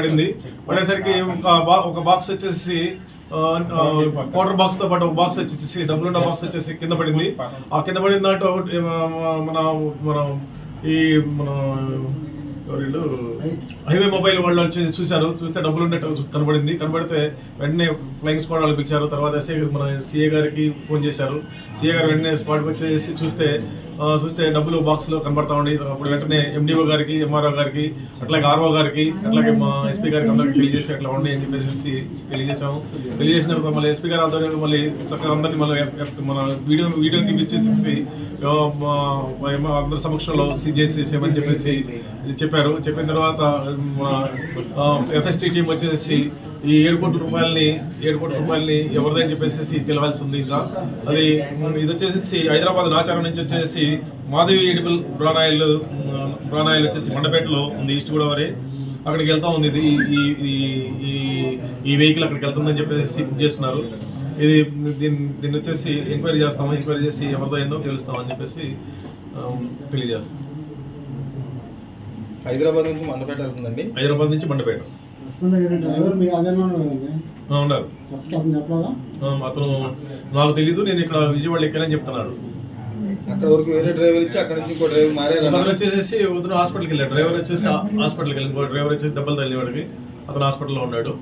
పడింది పడేసరికి ఒక బా- ఒక బాక్స్ వచ్చేసి పౌడర్ బాక్స్ తో పాటు ఒక బాక్స్ వచ్చేసి డబ్బులున్న బాక్స్ వచ్చేసి కింద పడింది ఆ కింద పడిన దాంట్లో ఒకటి, ఆ, మన మన ఈ మన ఎవరు వీళ్ళు? హైవే మొబైల్ వాళ్ళు వచ్చి చూశారు చూస్తే డబ్బులు ఉన్నట్టు కనబడింది కనబడితే వెంటనే ఫ్లైయింగ్ స్క్వాడ్ వాళ్ళు పిలిచారు తర్వాత ఎస్ఐ గారు మన సిఏ గారికి ఫోన్ చేశారు సిఏ గారు వెంటనే స్పాట్కి వచ్చేసి చూస్తే ఆ, చూస్తే డబ్బులు బాక్స్ లో కనబడతా ఉండి అప్పుడు వెంటనే ఎండిఓ గారికి ఎంఆర్ఓ గారికి అట్లాగే ఆర్ఓ గారికి అట్లాగే మా ఎస్పీ గారికి అందరికి తెలియజేసి అట్లా ఉండి అని చెప్పేసి తెలియజేసాము తెలియజేసిన తర్వాత మళ్ళీ ఎస్పీ గారు ఆధ్వర్యంలో మళ్ళీ చక్కగా అందరినీ మళ్ళీ ఎఫ్- మన వీడియో వీడియో తీపిచ్చేసి ఆ, మా- మా అందరి సమక్షంలో సీజేసి చేయమని చెప్పేసి చెప్పారు చెప్పిన తర్వాత మన ఎఫ్ఎస్టీ టీం వచ్చేసి ఈ ఏడు కోట్ల రూపాయలని ఏడు కోట్ల రూపాయలని ఎవరిదని చెప్పేసి తెలియాల్సి ఉంది ఇంకా అది ఉమ్, ఇది వచ్చేసి హైదరాబాద్ నాచారం నుంచి వచ్చేసి మాధవి ఎడిబుల్ బ్రానాయిల్ ఉమ్, బ్రానాయిల్ వచ్చేసి మండపేటలో ఉంది ఈస్ట్ గోదావరి అక్కడికి వెళ్తా ఉంది ఇది ఈ ఈ- ఈ- ఈ వెహికల్ అక్కడికి వెళ్తుందని చెప్పేసి బుక్ చేస్తున్నారు ఇది దీన్ని దీన్ని వచ్చేసి ఎంక్వైరీ చేస్తాము ఎంక్వైరీ చేసి ఎవరిదో ఏందో తెలుస్తామని చెప్పేసి ఉమ్, తెలియజేస్తాం హైదరాబాద్ నుంచి మండపేట వెళ్తుందండి హైదరాబాద్ నుంచి మండపేట డ్రైవర్ మీ అదే కదండి ఆ, ఉన్నారు అతను చెప్పలేదా ఆ, అతను నాకు తెలీదు నేను ఇక్కడ విజయవాడ ఎక్కానని చెప్తున్నాడు అక్కడ వరకు వేరే డ్రైవర్ ఇచ్చి అక్కడ నుంచి ఇంకో డ్రైవర్ మారారు అతను వచ్చేసి వదిన హాస్పిటల్కి వెళ్ళాడు డ్రైవర్ వచ్చేసి హా- హాస్పిటల్కి వెళ్ళి ఇంకో డ్రైవర్ వచ్చేసి దెబ్బలు తగిలివాడికి అతను హాస్పిటల్లో ఉన్నాడు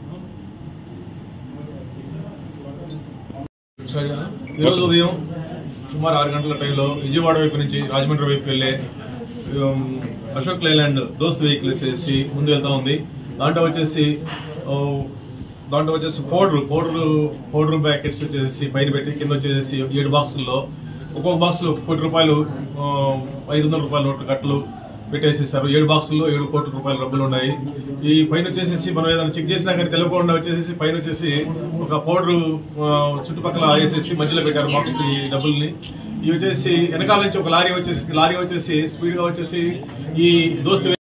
ఈరోజు ఉదయం సుమారు ఆరు గంటల టైంలో విజయవాడ వైపు నుంచి రాజమండ్రి వైపు వెళ్ళే ఉమ్, అశోక్ లేలాండ్ దోస్త్ వెహికల్ వచ్చేసి ముందు వెళ్తా ఉంది దాంట్లో వచ్చేసి ఓ, దాంట్లో వచ్చేసి పౌడర్ పౌడర్ పౌడర్ ప్యాకెట్స్ వచ్చేసి పైన పెట్టి కింద వచ్చేసి ఏడు బాక్సుల్లో ఒక్కొక్క బాక్సులో కోటి రూపాయలు ఆ, ఐదు వందల రూపాయల నోట్ల కట్టలు పెట్టేసేసారు ఏడు బాక్సుల్లో ఏడు కోట్ల రూపాయల డబ్బులు ఉన్నాయి ఈ పైన వచ్చేసి మనం ఏదైనా చెక్ చేసినా కానీ తెలియకుండా వచ్చేసి పైన వచ్చేసి ఒక పౌడర్ చుట్టుపక్కల వేసేసి మధ్యలో పెట్టారు బాక్స్ ఈ డబ్బుల్ని ఇవి వచ్చేసి వెనకాల నుంచి ఒక లారీ వచ్చేసి లారీ వచ్చేసి స్పీడ్ గా వచ్చేసి ఈ దోస్తు